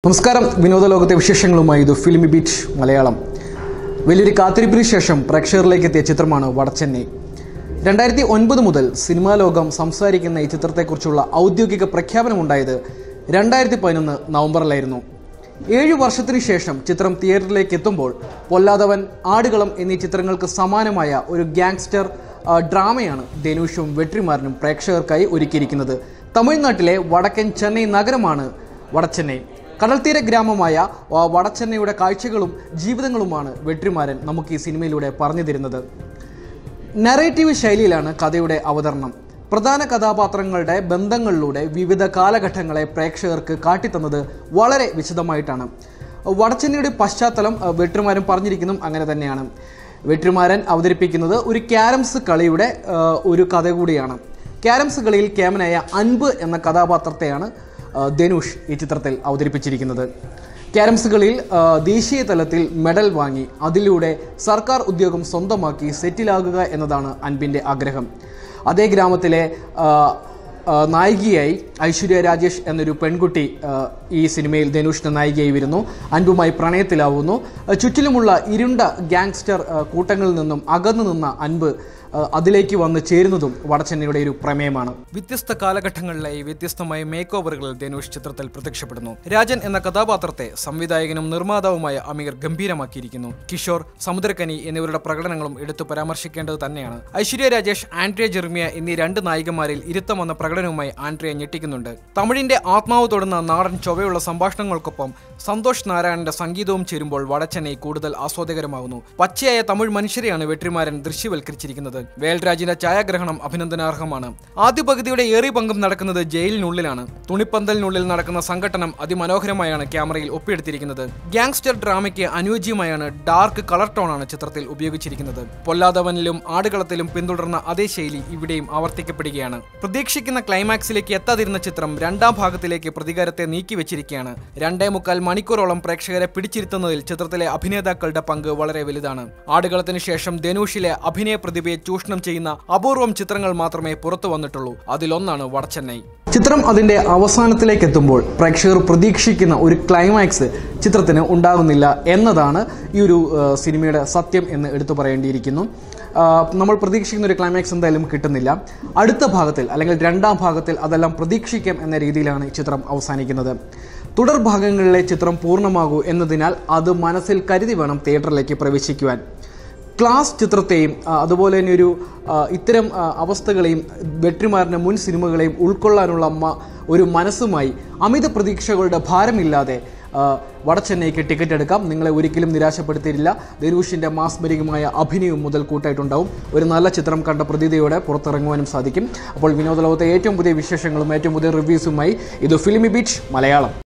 നമസ്കാരം വിനോദ ലോകത്തെ വിശേഷങ്ങളുമായി ഇത് ഫിലിമി ബീറ്റ് മലയാളം വലിയൊരു കാത്തിരിപ്പിന് ശേഷം പ്രേക്ഷകരിലേക്ക് എത്തിയ ചിത്രമാണ് വടച്ചെന്നൈ രണ്ടായിരത്തി ഒൻപത് മുതൽ സിനിമാ ലോകം സംസാരിക്കുന്ന ഈ ചിത്രത്തെക്കുറിച്ചുള്ള ഔദ്യോഗിക പ്രഖ്യാപനമുണ്ടായത് രണ്ടായിരത്തി പതിനൊന്ന് നവംബറിലായിരുന്നു ഏഴു വർഷത്തിനു ശേഷം ചിത്രം തിയേറ്ററിലേക്ക് എത്തുമ്പോൾ പൊല്ലാതവൻ ആടുകളം എന്നീ ചിത്രങ്ങൾക്ക് സമാനമായ ഒരു ഗാങ്സ്റ്റർ ആ, ഡ്രാമയാണ് ധനുഷും വെട്രിമാരനും പ്രേക്ഷകർക്കായി ഒരുക്കിയിരിക്കുന്നത് തമിഴ്നാട്ടിലെ വടക്കൻ ചെന്നൈ നഗരമാണ് വടച്ചെന്നൈ കടൽത്തീര ഗ്രാമമായ ആ, വടച്ചെന്നൈയുടെ കാഴ്ചകളും ജീവിതങ്ങളുമാണ് വെട്രിമാരൻ നമുക്ക് ഈ സിനിമയിലൂടെ പറഞ്ഞു തരുന്നത് നറേറ്റീവ് ശൈലിയിലാണ് കഥയുടെ അവതരണം പ്രധാന കഥാപാത്രങ്ങളുടെ ബന്ധങ്ങളിലൂടെ വിവിധ കാലഘട്ടങ്ങളെ പ്രേക്ഷകർക്ക് കാട്ടിത്തന്നത് വളരെ വിശദമായിട്ടാണ് വടച്ചെന്നൈയുടെ പശ്ചാത്തലം ആ, വെട്രിമാരൻ പറഞ്ഞിരിക്കുന്നു അങ്ങനെ തന്നെയാണ് വെട്രിമാരൻ അവതരിപ്പിക്കുന്നത് ഒരു ക്യാരംസ് കളിയുടെ ആ, ഒരു കഥ കൂടിയാണ് ക്യാരംസ് കളിയിൽ ക്യാമനായ അൻപ് എന്ന കഥാപാത്രത്തെയാണ് ആ, ധനുഷ് ഈ ചിത്രത്തിൽ അവതരിപ്പിച്ചിരിക്കുന്നത് ക്യാരംസ് കളിയിൽ ആ, ദേശീയ തലത്തിൽ മെഡൽ വാങ്ങി അതിലൂടെ സർക്കാർ ഉദ്യോഗം സ്വന്തമാക്കി സെറ്റിലാകുക എന്നതാണ് അൻപിൻ്റെ ആഗ്രഹം അതേ ഗ്രാമത്തിലെ ആ, ആ, നായികയായി ഐശ്വര്യ രാജേഷ് എന്നൊരു പെൺകുട്ടി ആ, ഈ സിനിമയിൽ ധനുഷിന്റെ നായികയായി വരുന്നു അൻപുമായി പ്രണയത്തിലാവുന്നു ആ, ചുറ്റിലുമുള്ള ഇരുണ്ട ഗാങ്സ്റ്റർ ആ, കൂട്ടങ്ങളിൽ നിന്നും അകന്നു നിന്ന അൻപ് ആ, അതിലേക്ക് വന്ന് ചേരുന്നതും വടച്ചെന്നൈയുടെ ഒരു പ്രമേയമാണ് വ്യത്യസ്ത കാലഘട്ടങ്ങളിലായി വ്യത്യസ്തമായ മേക്ക് ഓവറുകളിൽ ധനുഷ് ചിത്രത്തിൽ പ്രത്യക്ഷപ്പെടുന്നു രാജൻ എന്ന കഥാപാത്രത്തെ സംവിധായകനും നിർമ്മാതാവുമായ അമീർ ഗംഭീരമാക്കിയിരിക്കുന്നു കിഷോർ സമുദ്രക്കനി എന്നിവരുടെ പ്രകടനങ്ങളും എടുത്തു പരാമർശിക്കേണ്ടത് തന്നെയാണ് ഐശ്വര്യ രാജേഷ് ആൻഡ്രിയ ജെർമിയ എന്നീ രണ്ട് നായികമാരിൽ ഇരുത്തം വന്ന പ്രകടനവുമായി ആൻഡ്രിയ ഞെട്ടിക്കുന്നുണ്ട് തമിഴിന്റെ ആത്മാവ് തൊടുന്ന നാടൻ ചൊവ്വയുള്ള സംഭാഷണങ്ങൾക്കൊപ്പം സന്തോഷ് നാരായണന്റെ സംഗീതവും ചേരുമ്പോൾ വടച്ചെന്നൈ കൂടുതൽ ആസ്വാദകരമാകുന്നു പച്ചയായ തമിഴ് മനുഷ്യരെയാണ് വെട്രിമാരൻ ദൃശ്യവൽക്കരിച്ചിരിക്കുന്നത് വേൽരാജിന്റെ ഛായാഗ്രഹണം അഭിനന്ദനാർഹമാണ് ആദ്യ പകുതിയുടെ ഏറിയ പങ്കും നടക്കുന്നത് ജയിലിനുള്ളിലാണ് തുണിപ്പന്തലിനുള്ളിൽ നടക്കുന്ന സംഘട്ടനം അതിമനോഹരമായാണ് ക്യാമറയിൽ ഒപ്പിയെടുത്തിരിക്കുന്നത് ഗ്യാങ്സ്റ്റർ ഡ്രാമയ്ക്ക് അനുയോജ്യമായാണ് ഡാർക്ക് കളർ ടോണാണ് ചിത്രത്തിൽ ഉപയോഗിച്ചിരിക്കുന്നത് പൊല്ലാതവനിലും ആടുകളത്തിലും പിന്തുടർന്ന അതേ ശൈലി ഇവിടെയും ആവർത്തിക്കപ്പെടുകയാണ് പ്രതീക്ഷിക്കുന്ന ക്ലൈമാക്സിലേക്ക് എത്താതിരുന്ന ചിത്രം രണ്ടാം ഭാഗത്തിലേക്ക് പ്രതികാരത്തെ നീക്കിവെച്ചിരിക്കുകയാണ് രണ്ടേ മുക്കാൽ മണിക്കൂറോളം പ്രേക്ഷകരെ പിടിച്ചിരുത്തുന്നതിൽ ചിത്രത്തിലെ അഭിനേതാക്കളുടെ പങ്ക് വളരെ വലുതാണ് ആടുകളത്തിന് ശേഷം ധനുഷിലെ അഭിനയ പ്രതിഭയെ ചൂഷണം ചെയ്യുന്ന അപൂർവം ചിത്രങ്ങൾ മാത്രമേ പുറത്തു വന്നിട്ടുള്ളൂ അതിലൊന്നാണ് വടച്ചെന്നൈ ചിത്രം അതിന്റെ അവസാനത്തിലേക്ക് എത്തുമ്പോൾ പ്രേക്ഷകർ പ്രതീക്ഷിക്കുന്ന ഒരു ക്ലൈമാക്സ് ചിത്രത്തിന് ഉണ്ടാകുന്നില്ല എന്നതാണ് ഈ ഒരു ആ, സിനിമയുടെ സത്യം എന്ന് എടുത്തു പറയേണ്ടിയിരിക്കുന്നു ആ, നമ്മൾ പ്രതീക്ഷിക്കുന്ന ഒരു ക്ലൈമാക്സ് എന്തായാലും കിട്ടുന്നില്ല അടുത്ത ഭാഗത്തിൽ അല്ലെങ്കിൽ രണ്ടാം ഭാഗത്തിൽ അതെല്ലാം പ്രതീക്ഷിക്കാം എന്ന രീതിയിലാണ് ഈ ചിത്രം അവസാനിക്കുന്നത് തുടർ ഭാഗങ്ങളിലെ ചിത്രം പൂർണ്ണമാകൂ എന്നതിനാൽ അത് മനസ്സിൽ കരുതി വേണം തിയേറ്ററിലേക്ക് പ്രവേശിക്കുവാൻ ക്ലാസ് ചിത്രത്തെയും ആ, അതുപോലെ തന്നെ ഒരു ആ, ഇത്തരം ആ, അവസ്ഥകളെയും വെട്രിമാറിൻ്റെ മുൻ സിനിമകളെയും ഉൾക്കൊള്ളാനുള്ള മ- ഒരു മനസ്സുമായി അമിത പ്രതീക്ഷകളുടെ ഭാരമില്ലാതെ ആ, വടച്ചെന്നൈക്ക് ടിക്കറ്റ് എടുക്കാം നിങ്ങളെ ഒരിക്കലും നിരാശപ്പെടുത്തിയില്ല ധനുഷിൻ്റെ മാസ്മരികമായ അഭിനയവും മുതൽ കൂട്ടായിട്ടുണ്ടാവും ഒരു നല്ല ചിത്രം കണ്ട പ്രതീതയോടെ പുറത്തിറങ്ങുവാനും സാധിക്കും അപ്പോൾ വിനോദ ലോകത്തെ ഏറ്റവും പുതിയ വിശേഷങ്ങളും ഏറ്റവും പുതിയ റിവ്യൂസുമായി ഇത് ഫിലിമി ബീച്ച് മലയാളം